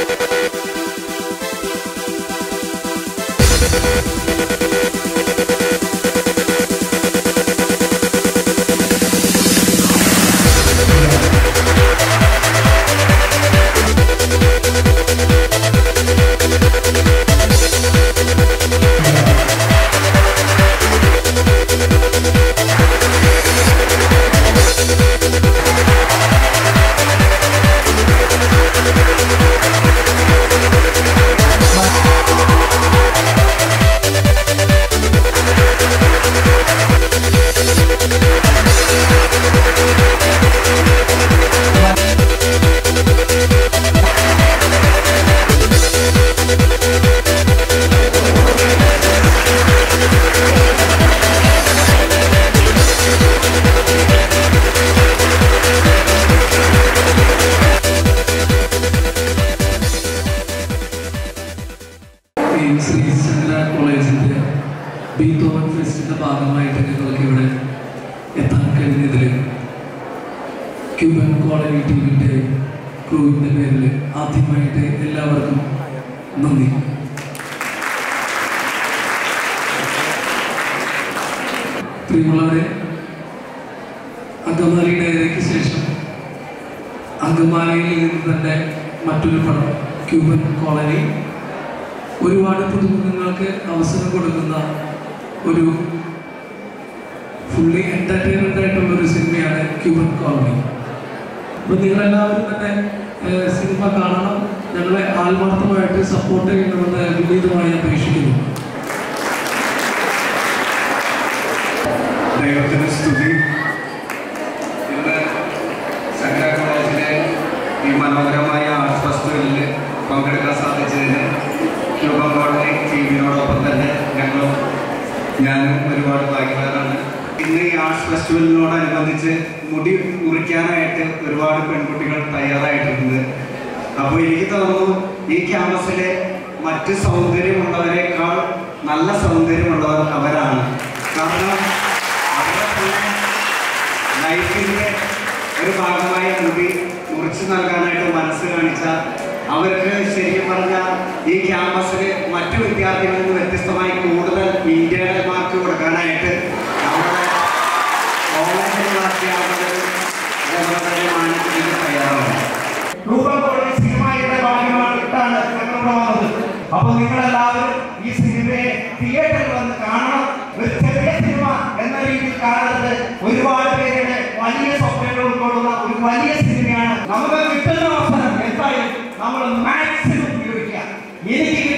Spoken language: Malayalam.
ഈ ശ്രീ ചന്ദ്ര കോളേജിന്റെ ബീത്തോവൻ ഫെസ്റ്റിന്റെ ഭാഗമായിട്ട് ഞങ്ങൾക്ക് ഇവിടെ എത്താൻ കഴിഞ്ഞതിൽ ക്യൂബൻ കോളേജ് ടീമിന്റെ ക്രൂവിന്റെ പേരിൽ ആദ്യമായിട്ട് എല്ലാവർക്കും നന്ദി പ്രിയമുള്ളവരെ അങ്കമാലിയുടെ ഏരയ്ക്ക് ശേഷം അങ്കമാലിയിൽ നിന്ന് തന്നെ മറ്റൊരു പടം ക്യൂബൻ കോളനി ഒരുപാട് പുതുമുഖങ്ങൾക്ക് അവസരം കൊടുക്കുന്ന ഒരു ഫുള്ളി എന്റർടൈൻമെന്റ് ആയിട്ടുള്ള ഒരു സിനിമയാണ് ക്യൂബൻ കോളനി അപ്പൊ നിങ്ങളെല്ലാവരും തന്നെ ഏഹ്, സിനിമ കാണണം ഞങ്ങളെ ആത്മാർത്ഥമായിട്ട് സപ്പോർട്ട് ചെയ്യണമെന്ന് വിനീതമായി അപേക്ഷിക്കുന്നു ദൈവത്തിന് സ്തുതി ഇന്ന് സംഘ കോളേജിലെ ഈ മനോഹരമായ ആർട്സ് ഫെസ്റ്റിവലിൽ പങ്കെടുക്കാൻ സാധിച്ചതിന് ക്യൂബൻ കോളനി ടീമിനോടൊപ്പം തന്നെ ഞങ്ങളും ഞാനും ഒരുപാട് ഭാഗ്യവാനാണ് ഇന്ന് ഈ ആർട്സ് ഫെസ്റ്റിവലിനോടനുബന്ധിച്ച് മുടി മുറിക്കാനായിട്ട് ഒരുപാട് പെൺകുട്ടികൾ തയ്യാറായിട്ടുണ്ട് അപ്പോൾ എനിക്ക് തോന്നുന്നു ഈ ക്യാമ്പസിലെ മറ്റ് സൗന്ദര്യമുള്ളവരെക്കാൾ നല്ല സൗന്ദര്യമുള്ളവർ അവരാണ് കാരണം അവരുടെ ലൈഫിന്റെ ഒരു ഭാഗമായ മുടി മുറിച്ചു നൽകാനായിട്ട് മനസ്സ് കാണിച്ച അവർക്ക് ശരിക്കും പറഞ്ഞാൽ ഈ ക്യാമ്പസിൽ മറ്റു വിദ്യാർത്ഥികളിൽ നിന്ന് വ്യത്യസ്തമായി കൂടുതൽ ഇന്ത്യയുടെ മാർക്ക് കൊടുക്കാനായിട്ട് നമ്മുടെ കോളേജിലുള്ള അധ്യാപകർ അതേപോലെ തന്നെ മാനസിക തയ്യാറാണ് രൂപം കോളേജ് സിനിമയുടെ ഭാഗ്യമായിട്ടാണ് ഞങ്ങളിവിടെ വന്നത് അപ്പൊ നിങ്ങളെല്ലാവരും ഈ സിനിമയെ തിയേറ്ററിൽ വന്ന് കാണണം ഒരു ചെറിയ സിനിമ എന്ന രീതിയിൽ കാണരുത് ഒരുപാട് പേരുടെ വലിയ സ്വപ്നങ്ങൾ ഉൾക്കൊള്ളുന്ന ഒരു വലിയ സിനിമയാണ് നമുക്ക് കിട്ടുന്ന അവസരം എന്തായാലും നമ്മൾ മാക്സിമം ഉപയോഗിക്കുക എനിക്ക്